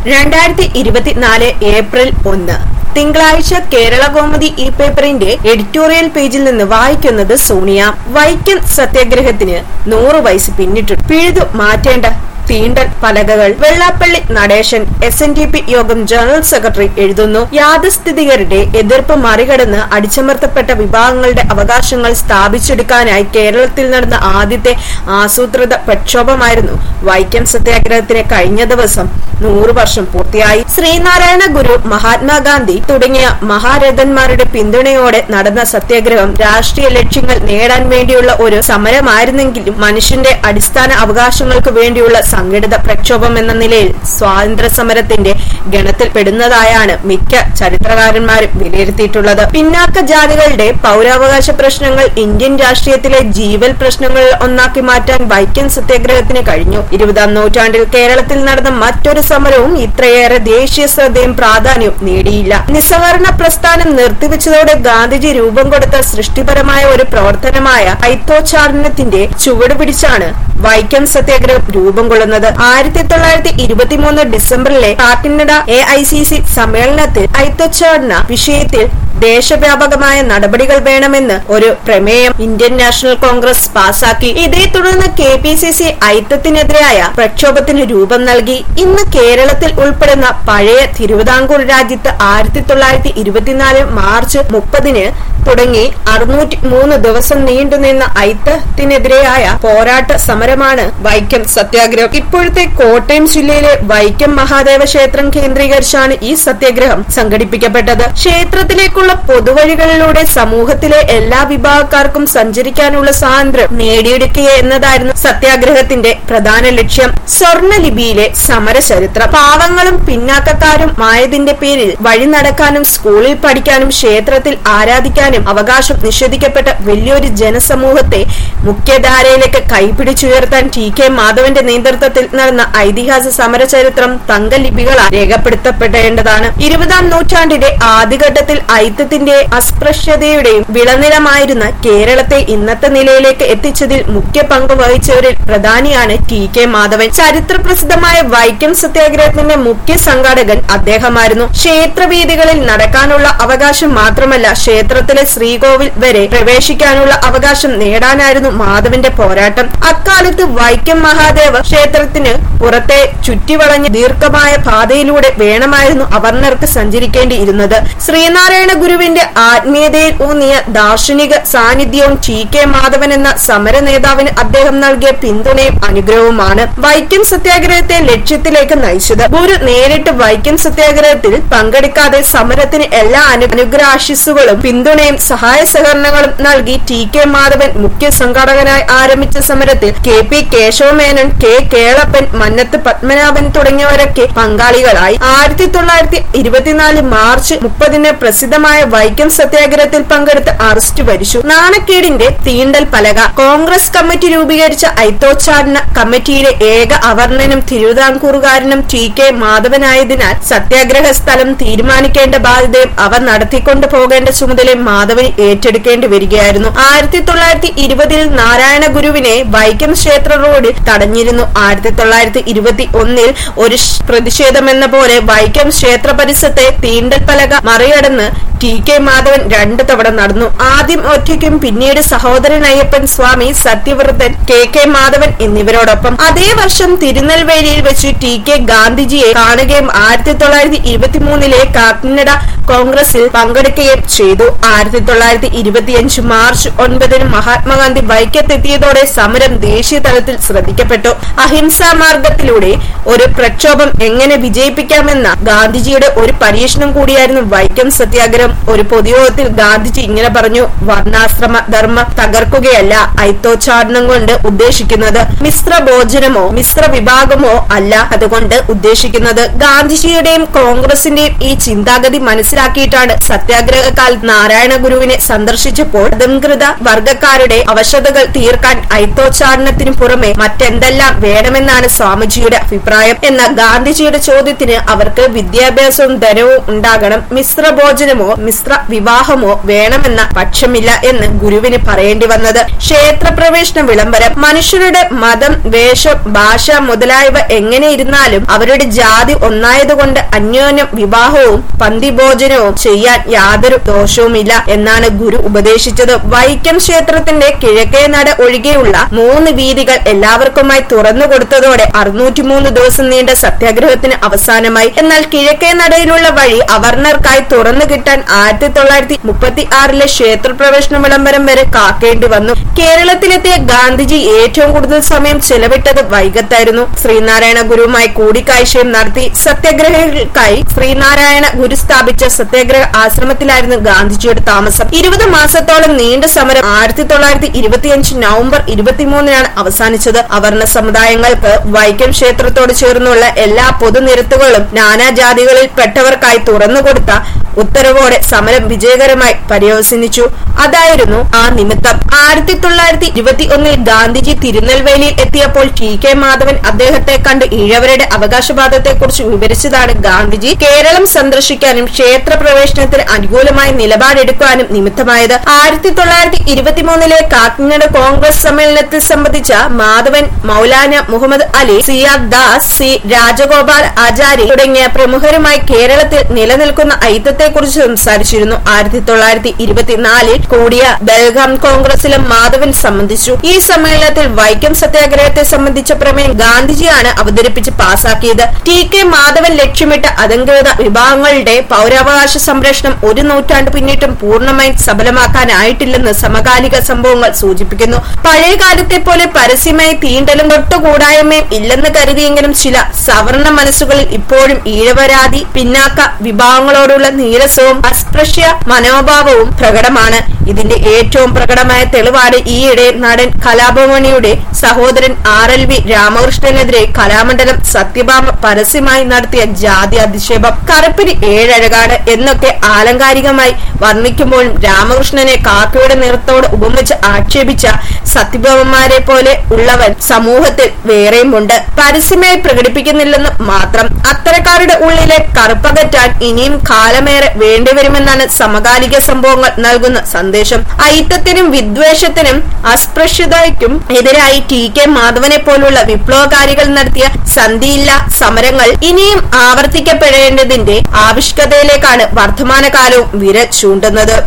രണ്ടായിരത്തി ഇരുപത്തിനാല് ഏപ്രിൽ ഒന്ന് തിങ്കളാഴ്ച കേരള കോമതി ഈ പേപ്പറിന്റെ എഡിറ്റോറിയൽ പേജിൽ നിന്ന് വായിക്കുന്നത് സോണിയ വൈക്കം സത്യാഗ്രഹത്തിന് നൂറ് വയസ്സ് പിന്നിട്ടു പിഴുതു മാറ്റേണ്ട തീണ്ടൽ പലകകൾ Vellappally Natesan S N D P Yogam general secretary എഴുതുന്നു യാഥാസ്ഥിതികരുടെ എതിർപ്പ് മറികടന്ന് അടിച്ചമർത്തപ്പെട്ട വിഭാഗങ്ങളുടെ അവകാശങ്ങൾ സ്ഥാപിച്ചെടുക്കാനായി കേരളത്തിൽ നടന്ന ആദ്യത്തെ ആസൂത്രിത പ്രക്ഷോഭമായിരുന്നു വൈക്കം സത്യാഗ്രഹത്തിന് കഴിഞ്ഞ ദിവസം നൂറ് വർഷം പൂർത്തിയായി ശ്രീനാരായണ ഗുരു മഹാത്മാഗാന്ധി തുടങ്ങിയ മഹാരഥന്മാരുടെ പിന്തുണയോടെ നടന്ന സത്യാഗ്രഹം രാഷ്ട്രീയ ലക്ഷ്യങ്ങൾ നേടാൻ വേണ്ടിയുള്ള ഒരു സമരമായിരുന്നെങ്കിലും മനുഷ്യന്റെ അടിസ്ഥാന അവകാശങ്ങൾക്ക് വേണ്ടിയുള്ള സംഘടിത പ്രക്ഷോഭം എന്ന നിലയിൽ സ്വാതന്ത്ര്യ സമരത്തിന്റെ ഗണത്തിൽ പെടുന്നതായാണ് മിക്ക ചരിത്രകാരന്മാരും വിലയിരുത്തിയിട്ടുള്ളത് പിന്നാക്ക ജാതികളുടെ പൗരാവകാശ പ്രശ്നങ്ങൾ ഇന്ത്യൻ രാഷ്ട്രീയത്തിലെ ജീവൽ പ്രശ്നങ്ങളിൽ ഒന്നാക്കി മാറ്റാൻ വൈക്കം സത്യാഗ്രഹത്തിന് കഴിഞ്ഞു ഇരുപതാം നൂറ്റാണ്ടിൽ കേരളത്തിൽ നടന്ന മറ്റൊരു സമരവും ഇത്രയേറെ ദേശീയ ശ്രദ്ധയും പ്രാധാന്യവും നേടിയില്ല നിസ്സഹകരണ പ്രസ്ഥാനം നിർത്തിവെച്ചതോടെ ഗാന്ധിജി രൂപം കൊടുത്ത സൃഷ്ടിപരമായ ഒരു പ്രവർത്തനമായ ഐത്തോച്ചാടനത്തിന്റെ ചുവട് പിടിച്ചാണ് വൈക്കം സത്യാഗ്രഹം രൂപം കൊള്ളുന്നത് ആയിരത്തി തൊള്ളായിരത്തി ഇരുപത്തിമൂന്ന് ഡിസംബറിലെ Kakinada A I C C സമ്മേളനത്തിൽ ഐത്തോച്ചാടന വിഷയത്തിൽ ദേശവ്യാപകമായ നടപടികൾ വേണമെന്ന് ഒരു പ്രമേയം ഇന്ത്യൻ നാഷണൽ കോൺഗ്രസ് പാസാക്കി ഇതേ തുടർന്ന് കെ പി സി സി ഐത്തത്തിനെതിരായ പ്രക്ഷോഭത്തിന് രൂപം നൽകി ഇന്ന് കേരളത്തിൽ ഉൾപ്പെടുന്ന പഴയ തിരുവിതാംകൂർ രാജ്യത്ത് ആയിരത്തി തൊള്ളായിരത്തി ഇരുപത്തിനാല് മാർച്ച് മുപ്പതിന് തുടങ്ങി അറുന്നൂറ്റി മൂന്ന് ദിവസം നീണ്ടുനിന്ന ഐത്തത്തിനെതിരെയായ പോരാട്ട സമരമാണ് വൈക്കം സത്യാഗ്രഹം ഇപ്പോഴത്തെ കോട്ടയം ജില്ലയിലെ വൈക്കം മഹാദേവ ക്ഷേത്രം കേന്ദ്രീകരിച്ചാണ് ഈ സത്യാഗ്രഹം സംഘടിപ്പിക്കപ്പെട്ടത് ക്ഷേത്രത്തിലേക്കുള്ള പൊതുവഴികളിലൂടെ സമൂഹത്തിലെ എല്ലാ വിഭാഗക്കാർക്കും സഞ്ചരിക്കാനുള്ള സ്വാതന്ത്ര്യം നേടിയെടുക്കുക എന്നതായിരുന്നു സത്യാഗ്രഹത്തിന്റെ പ്രധാന ലക്ഷ്യം സ്വർണലിപിയിലെ സമര ചരിത്രം പാവങ്ങളും പിന്നാക്കക്കാരും ആയതിന്റെ പേരിൽ വഴി നടക്കാനും സ്കൂളിൽ പഠിക്കാനും ക്ഷേത്രത്തിൽ ആരാധിക്കാനും അവകാശം നിഷേധിക്കപ്പെട്ട വലിയൊരു ജനസമൂഹത്തെ മുഖ്യധാരയിലേക്ക് കൈപിടിച്ചുയർത്താൻ ടി കെ മാധവന്റെ നേതൃത്വത്തിൽ നടന്ന ഐതിഹാസിക സമരചരിത്രം തങ്കലിപികളാൽ രേഖപ്പെടുത്തപ്പെടേണ്ടതാണ് ഇരുപതാം നൂറ്റാണ്ടിന്റെ ആദ്യഘട്ടത്തിൽ ഐത്യത്തിന്റെ അസ്പൃശ്യതയുടെയും വിളനിലമായിരുന്ന കേരളത്തെ ഇന്നത്തെ നിലയിലേക്ക് എത്തിച്ചതിൽ മുഖ്യ പങ്ക് വഹിച്ചവരിൽ പ്രധാനിയാണ് ടി കെ മാധവൻ ചരിത്രപ്രസിദ്ധമായ വൈക്കം സത്യാഗ്രഹത്തിന്റെ മുഖ്യ സംഘാടകൻ അദ്ദേഹമായിരുന്നു ക്ഷേത്രവീതികളിൽ നടക്കാനുള്ള അവകാശം മാത്രമല്ല ക്ഷേത്രത്തിലെ ശ്രീകോവിൽ വരെ പ്രവേശിക്കാനുള്ള അവകാശം നേടാനായിരുന്നു മാധവന്റെ പോരാട്ടം അക്കാലത്ത് വൈക്കം മഹാദേവ ക്ഷേത്രത്തിന് പുറത്തെ ചുറ്റിവളഞ്ഞ ദീർഘമായ പാതയിലൂടെ വേണമായിരുന്നു അവർണർക്ക് സഞ്ചരിക്കേണ്ടിയിരുന്നത് ശ്രീനാരായണ ഗുരുവിന്റെ ആത്മീയതയിൽ ഊന്നിയ ദാർശനിക സാന്നിധ്യവും ടി കെ മാധവൻ എന്ന സമര നേതാവിന് അദ്ദേഹം നൽകിയ പിന്തുണയും അനുഗ്രഹവുമാണ് വൈക്കം സത്യാഗ്രഹത്തെ ലക്ഷ്യത്തിലേക്ക് നയിച്ചത് ഗുരു നേരിട്ട് വൈക്കം സത്യാഗ്രഹത്തിൽ പങ്കെടുക്കാതെ സമരത്തിന് എല്ലാ അനു അനുഗ്രഹാശിസുകളും പിന്തുണയും സഹായ സഹകരണങ്ങളും നൽകി ടി കെ മാധവൻ മുഖ്യ സംഘാടകനായി ആരംഭിച്ച സമരത്തിൽ K P Kesava Menon K Kelappan Mannath Padmanabhan തുടങ്ങിയവരൊക്കെ പങ്കാളികളായി ആയിരത്തി തൊള്ളായിരത്തി ഇരുപത്തിനാല് മാർച്ച് മുപ്പതിന് പ്രസിദ്ധമായ വൈക്കം സത്യാഗ്രഹത്തിൽ പങ്കെടുത്ത് അറസ്റ്റ് വരിച്ചു നാണക്കേടിന്റെ തീണ്ടൽ പലക കോൺഗ്രസ് കമ്മിറ്റി രൂപീകരിച്ച ഐത്തോച്ചാടന കമ്മിറ്റിയിലെ ഏക അവർണനും തിരുവിതാംകൂറുകാരനും ടി കെ മാധവനായതിനാൽ സത്യാഗ്രഹ സ്ഥലം തീരുമാനിക്കേണ്ട ബാധ്യതയും അവർ നടത്തിക്കൊണ്ടു പോകേണ്ട ചുമതലയും മാധവൻ ഏറ്റെടുക്കേണ്ടി വരികയായിരുന്നു ആയിരത്തി തൊള്ളായിരത്തി ഇരുപതിൽ നാരായണ ഗുരുവിനെ വൈക്കം ക്ഷേത്ര റോഡിൽ തടഞ്ഞിരുന്നു ആയിരത്തി തൊള്ളായിരത്തി ഇരുപത്തി ഒന്നിൽ ഒരു പ്രതിഷേധമെന്ന പോലെ വൈക്കം ക്ഷേത്ര പരിസരത്തെ തീണ്ടൽ പലക മറികടന്ന് ടി കെ മാധവൻ രണ്ടു തവണ നടന്നു ആദ്യം ഒറ്റയ്ക്കും പിന്നീട് സഹോദരൻ അയ്യപ്പൻ സ്വാമി സത്യവ്രതൻ കെ കെ മാധവൻ എന്നിവരോടൊപ്പം അതേ വർഷം തിരുനെൽവേലിയിൽ വെച്ച് ടി കെ ഗാന്ധിജിയെ കാണുകയും ആയിരത്തി തൊള്ളായിരത്തി ഇരുപത്തിമൂന്നിലെ കാക്കിനഡ കോൺഗ്രസിൽ പങ്കെടുക്കുകയും ചെയ്തു ആയിരത്തി തൊള്ളായിരത്തി ഇരുപത്തിയഞ്ച് മാർച്ച് ഒൻപതിന് മഹാത്മാഗാന്ധി വൈക്കത്തെത്തിയതോടെ സമരം ദേശീയ തലത്തിൽ ശ്രദ്ധിക്കപ്പെട്ടു അഹിംസാ മാർഗത്തിലൂടെ ഒരു പ്രക്ഷോഭം എങ്ങനെ വിജയിപ്പിക്കാമെന്ന ഗാന്ധിജിയുടെ ഒരു പരീക്ഷണം കൂടിയായിരുന്നു വൈക്കം സത്യാഗ്രഹം ഒരു പൊതുയോഗത്തിൽ ഗാന്ധിജി ഇങ്ങനെ പറഞ്ഞു വർണ്ണാശ്രമ ധർമ്മം തകർക്കുകയല്ല ഐത്തോച്ചാടനം കൊണ്ട് ഉദ്ദേശിക്കുന്നത് മിശ്ര ഭോജനമോ മിശ്ര വിഭാഗമോ അല്ല അതുകൊണ്ട് ഉദ്ദേശിക്കുന്നത് ഗാന്ധിജിയുടെയും കോൺഗ്രസിന്റെയും ഈ ചിന്താഗതി മനസ്സിൽ മനസ്സിലാക്കിയിട്ടാണ് സത്യാഗ്രഹ കാലത്ത് നാരായണ ഗുരുവിനെ സന്ദർശിച്ചപ്പോൾ അധംകൃത വർഗക്കാരുടെ അവശതകൾ തീർക്കാൻ ഐത്തോച്ചാരണത്തിനു പുറമെ മറ്റെന്തെല്ലാം വേണമെന്നാണ് സ്വാമിജിയുടെ അഭിപ്രായം എന്ന ഗാന്ധിജിയുടെ ചോദ്യത്തിന് അവർക്ക് വിദ്യാഭ്യാസവും ധനവും ഉണ്ടാകണം മിശ്ര ഭോജനമോ മിശ്ര വിവാഹമോ വേണമെന്ന പക്ഷമില്ല എന്ന് ഗുരുവിന് പറയേണ്ടി വന്നത് ക്ഷേത്രപ്രവേശന വിളംബരം മനുഷ്യരുടെ മതം വേഷം ഭാഷ മുതലായവ എങ്ങനെ ഇരുന്നാലും അവരുടെ ജാതി ഒന്നായതുകൊണ്ട് അന്യോന്യം വിവാഹവും പന്തിഭോജനവും ചെയ്യാൻ യാതൊരു ദോഷവുമില്ല എന്നാണ് ഗുരു ഉപദേശിച്ചത് വൈക്കം ക്ഷേത്രത്തിന്റെ കിഴക്കേ നട ഒഴികെയുള്ള മൂന്ന് വീതികൾ എല്ലാവർക്കുമായി തുറന്നു കൊടുത്തതോടെ അറുന്നൂറ്റിമൂന്ന് ദിവസം നീണ്ട സത്യാഗ്രഹത്തിന് അവസാനമായി എന്നാൽ കിഴക്കേ നടയിലുള്ള വഴി അവർണർക്കായി തുറന്നു കിട്ടാൻ ആയിരത്തി തൊള്ളായിരത്തി മുപ്പത്തി ആറിലെ ക്ഷേത്രപ്രവേശന വിളംബരം വരെ കാക്കേണ്ടി വന്നു കേരളത്തിലെത്തിയ ഗാന്ധിജി ഏറ്റവും കൂടുതൽ സമയം ചെലവിട്ടത് വൈകത്തായിരുന്നു ശ്രീനാരായണ ഗുരുവുമായി കൂടിക്കാഴ്ചയും നടത്തി സത്യാഗ്രഹികൾക്കായി ശ്രീനാരായണ ഗുരു സ്ഥാപിച്ച സത്യാഗ്രഹ ആശ്രമത്തിലായിരുന്നു ഗാന്ധിജിയുടെ താമസം ഇരുപത് മാസത്തോളം നീണ്ട സമരം ആയിരത്തി തൊള്ളായിരത്തി ഇരുപത്തിയഞ്ച് നവംബർ ഇരുപത്തിമൂന്നിനാണ് അവസാനിച്ചത് അവർണ സമുദായങ്ങൾക്ക് വൈക്കം ക്ഷേത്രത്തോട് ചേർന്നുള്ള എല്ലാ പൊതുനിരത്തുകളും നാനാജാതികളിൽ പെട്ടവർക്കായി തുറന്നുകൊടുത്ത ഉത്തരവോടെ സമരം വിജയകരമായി പര്യവസാനിച്ചു അതായിരുന്നു ആ നിമിത്തം ആയിരത്തി തൊള്ളായിരത്തി ഇരുപത്തി ഒന്നിൽ ഗാന്ധിജി തിരുനെൽവേലിയിൽ എത്തിയപ്പോൾ ടി കെ മാധവൻ അദ്ദേഹത്തെ കണ്ട് ഈഴവരുടെ അവകാശവാദത്തെക്കുറിച്ച് വിവരിച്ചതാണ് ഗാന്ധിജി കേരളം സന്ദർശിക്കാനും ക്ഷേത്ര പ്രവേശനത്തിന് അനുകൂലമായി നിലപാടെടുക്കാനും നിമിത്തമായത് ആയിരത്തി തൊള്ളായിരത്തി ഇരുപത്തിമൂന്നിലെ കാക്കിനാട് കോൺഗ്രസ് സമ്മേളനത്തിൽ സംബന്ധിച്ച മാധവൻ മൗലാന മുഹമ്മദ് അലി സിയാർ ദാസ് സി രാജഗോപാൽ ആചാരി തുടങ്ങിയ പ്രമുഖരുമായി കേരളത്തിൽ നിലനിൽക്കുന്ന ഐക്യത്തെക്കുറിച്ച് സംസാരിച്ചിരുന്നു ആയിരത്തി തൊള്ളായിരത്തി ഇരുപത്തിനാലിൽ കൂടിയ ബൽഗാം കോൺഗ്രസിലും മാധവൻ സംബന്ധിച്ചു ഈ സമ്മേളനത്തിൽ വൈക്കം സത്യാഗ്രഹത്തെ സംബന്ധിച്ച പ്രമേയം ഗാന്ധിജിയാണ് അവതരിപ്പിച്ച് പാസാക്കിയത് ടി കെ മാധവൻ ലക്ഷ്യമിട്ട അലങ്കൃത വിഭാഗങ്ങളുടെ പൗരാവകാശ സംരക്ഷണം ഒരു നൂറ്റാണ്ട് പിന്നിട്ടും പൂർണ്ണമായും സഫലമാക്കാനായിട്ടില്ലെന്ന് സമകാലിക സംഭവങ്ങൾ സൂചിപ്പിക്കുന്നു പഴയ കാലത്തെ പോലെ പരസ്യമായി തീണ്ടലും തൊട്ടുകൂടായ്മയും ഇല്ലെന്ന് കരുതിയെങ്കിലും ചില സവർണ മനസ്സുകളിൽ ഇപ്പോഴും ഈഴവരാതി പിന്നാക്ക വിഭാഗങ്ങളോടുള്ള നീരസവും അസ്പൃശ്യ മനോഭാവവും പ്രകടമാണ് ഇതിന്റെ ഏറ്റവും പ്രകടമായ തെളിവാണ് ഈയിടെ നടൻ കലാഭവനിയുടെ സഹോദരൻ ആർ എൽ വി രാമകൃഷ്ണനെതിരെ കലാമണ്ഡലം സത്യഭാമ പരസ്യമായി നടത്തിയ ജാതി അധിക്ഷേപം കറുപ്പിന് ഏഴഴകാണ് എന്നൊക്കെ ആലങ്കാരികമായി വർണ്ണിക്കുമ്പോഴും രാമകൃഷ്ണനെ കാക്കയുടെ നിറത്തോട് ഉപമിച്ച് ആക്ഷേപിച്ച സത്യഭാമന്മാരെ പോലെ ഉള്ളവൻ സമൂഹത്തിൽ വേറെയുമുണ്ട് പരസ്യമായി പ്രകടിപ്പിക്കുന്നില്ലെന്ന് മാത്രം അത്തരക്കാരുടെ ഉള്ളിലെ കറുപ്പകറ്റാൻ ഇനിയും കാലമേറെ വേണ്ടിവരുമെന്നാണ് സമകാലിക സംഭവങ്ങൾ നൽകുന്ന സന്ദേശം ഐത്തത്തിനും വിദ്വേഷത്തിനും അസ്പൃശ്യതയ്ക്കും എതിരായി ടി കെ മാധവനെ പോലുള്ള വിപ്ലവകാരികൾ നടത്തിയ സന്ധിയില്ല സമരങ്ങൾ ഇനിയും ആവർത്തിക്കപ്പെടേണ്ടതിന്റെ ആവശ്യകതയിലേക്കാണ് വർത്തമാനകാലവും വിരൽ ചൂണ്ടുന്നത്